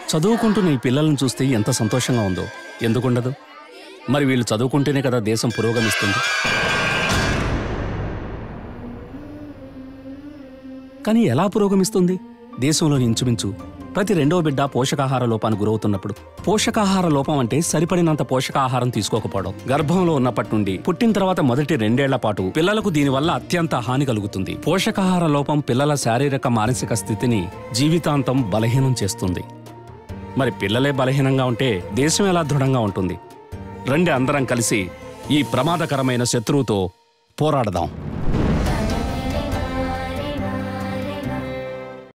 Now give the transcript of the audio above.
చదువుకుంటున్న ఈ పిల్లలను చూస్తే ఎంత సంతోషంగా ఉందో ఎందుకుండదు మరి వీళ్ళు చదువుకుంటేనే కదా దేశం పురోగమిస్తుంది కానీ ఎలా పురోగమిస్తుంది దేశంలోని ఇంచుమించు ప్రతి రెండో బిడ్డ పోషకాహార లోపానికి గురవుతున్నప్పుడు పోషకాహార లోపం అంటే సరిపడినంత పోషకాహారం తీసుకోకపోవడం గర్భంలో ఉన్నప్పటి నుండి పుట్టిన తర్వాత మొదటి రెండేళ్ల పాటు పిల్లలకు దీనివల్ల అత్యంత హాని కలుగుతుంది పోషకాహార లోపం పిల్లల శారీరక మానసిక స్థితిని జీవితాంతం బలహీనం చేస్తుంది మరి పిల్లలే బలహీనంగా ఉంటే దేశం ఎలా దృఢంగా ఉంటుంది రండి అందరం కలిసి ఈ ప్రమాదకరమైన శత్రువుతో పోరాడదాం